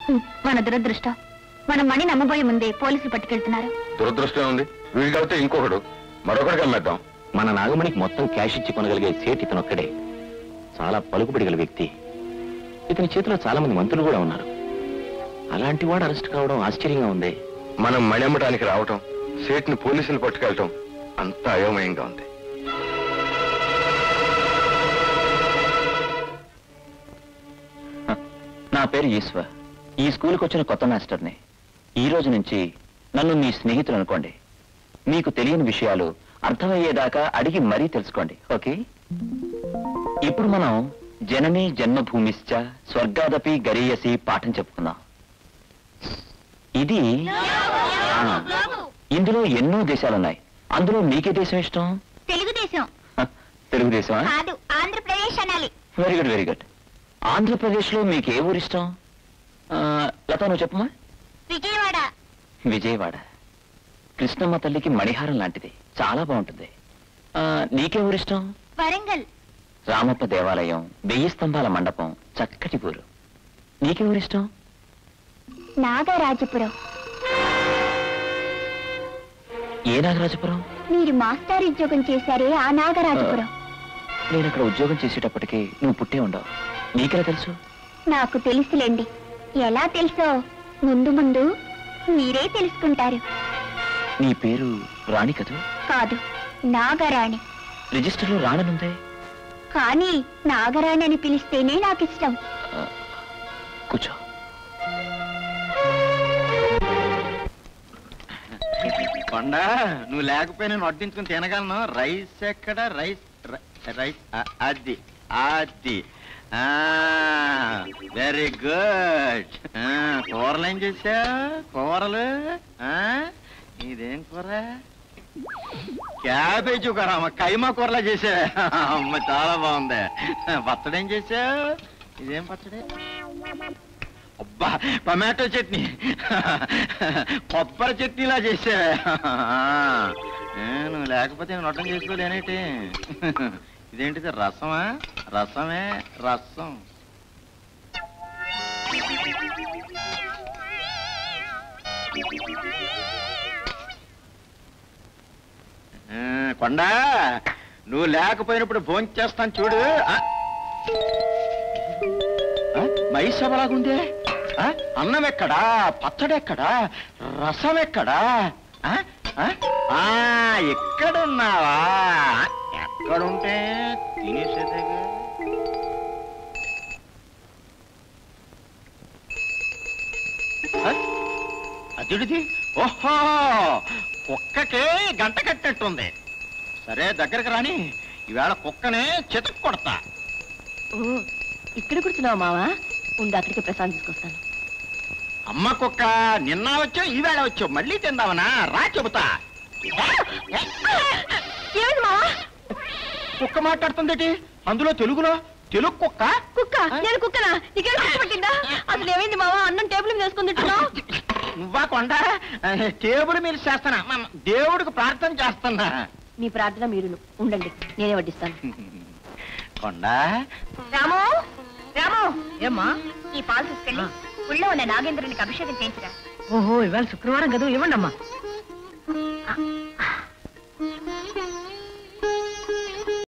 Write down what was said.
హ్మ్, మన దురదృష్టం మన మణి నమ్మబోయే ముందే పోలీసులు పట్టుకెళ్తున్నారు దురదృష్టం ఉంది వీళ్ళు అయితే ఇంకొకడు మరొకడికి అమ్మేద్దాం మన నాగమణికి మొత్తం క్యాష్ ఇచ్చి కొనగలిగే సేట్ ఇతను ఒక్కడే చాలా పలుకుబడి గల వ్యక్తి ఇతని చేతిలో చాలా మంది మంత్రులు కూడా ఉన్నారు అలాంటి వాడు అరెస్ట్ కావడం ఆశ్చర్యంగా ఉంది మనం మణిమ్మటానికి రావటం సేట్ని పోలీసులు పట్టుకెళ్ళటం అంతా అయోమయంగా ఉంది నా పేరు ఈశ్వర్ ఈ స్కూల్కి వచ్చిన కొత్త మాస్టర్ని ఈ రోజు నుంచి నన్ను మీ స్నేహితులు అనుకోండి మీకు తెలియని విషయాలు అర్థమయ్యేదాకా అడిగి మరీ తెలుసుకోండి ఓకే ఇప్పుడు మనం జనని జన్మభూమిశ్చ స్వర్గాదపి గరీయసి పాఠం చెప్పుకుందాం ఇది ఆ, ఇందులో ఎన్నో దేశాలున్నాయి అందులో మీకే దేశం ఇష్టం తెలుగుదేశం హ, తెలుగుదేశమా కాదు ఆంధ్రప్రదేశ్ అనాలి very good very good Andhra Pradesh లో మీకు ఏ ఊరు ఇష్టం ఆ, లత నువ్వు చెప్పమా విజయవాడ విజయవాడ కృష్ణమ్మ తల్లికి మణిహారం లాంటిది చాలా బాగుంటుంది ఆ, నీకే ఊరు ఇష్టం వరంగల్ రామప్ప దేవాలయం వెయ్యి స్తంభాల మండపం చక్కటి ఊరు నీకే ఊరు ఇష్టం నాగరాజపురం ఏ నాగరాజపురం మీరు మాస్టర్ ఉద్యోగం చేశారే ఆ నాగరాజపురం నేను అక్కడ ఉద్యోగం చేసేటప్పటికి నువ్వు పుట్టే ఉండవు నీకెలా తెలుసు నాకు తెలుసులేండి ఎలా తెలుసో ముందు ముందు మీరే తెలుసుకుంటారు నీ పేరు రాణి కదూ కాదు నాగరాణి రిజిస్టర్లో రాణనుందే కానీ నాగరాణి అని పిలిస్తేనే నాకు ఇష్టం కూర్చో కొండ నువ్వు లేకపోయినా నేను వడ్డించుకుని తినగలను రైస్ ఎక్కడ రైస్ రై- రైస్ ఆ- అది అది వెరీ గుడ్ కూరలు ఏం చేసా కూరలు ఆ, ఇదేం కూర క్యాబేజీ కూర అమ్మ కైమా కూరలా చేసా అమ్మ చాలా బాగుంది పచ్చడి ఏం చేసా ఇదేం పచ్చడి అబ్బా టమాటో చట్నీ కొబ్బరి చట్నీలా చేసా నువ్వు లేకపోతే నేను నొట్టం చేసుకోలేనేటి ఇదేంటిది రసమా రసమే రసం ఆ, కొండా నువ్వు లేకపోయినప్పుడు భోంచేస్తాను చూడు ఆ. ఆ, మైసవలాగుందే ఆ, అన్నం ఎక్కడా పచ్చడి ఎక్కడా రసం ఎక్కడా ఆ, ఆ, ఆ, ఎక్కడున్నావా ఎక్కడుంటే తినేసేదేగా ఆ, అదిడిది ఓహో కుక్కకే గంట కట్టినట్టుంది సరే దగ్గరకు రాని ఈవేళ కుక్కనే చితక్ కొడతా ఓ ఇక్కడ కూర్చున్నావు మావా ఉండు అక్కడికి ప్రసాదం తీసుకొస్తాను అమ్మ కుక్క నిన్న వచ్చావు ఈవేళ వచ్చావు మళ్ళీ తిందామనా రా చెబుతా ఏమిటి మావా కుక్క మాట్లాడుతుందేటి అందులో తెలుగులో తెలుగు కుక్క కుక్క నేను కుక్కనా నీకేం కుక్క పట్టిందా అసలు ఏమైంది మావా అన్నం టేబుల్ మీద వేసుకుని తింటున్నావు నువ్వా కొండ టేబుల్ మీద చేస్తానా మ- దేవుడికి ప్రార్థన చేస్తున్నా మీ ప్రార్థన మీరు ఉండండి నేనే వడ్డిస్తాను కొండ రాము రాము ఏమ్మా ఈ పాలు తీసుకెళ్ళి ఊళ్ళో ఉన్న నాగేంద్రునికి అభిషేకం చేయించరా ఓహో ఇవాళ శుక్రవారం కదా ఇవ్వండి అమ్మా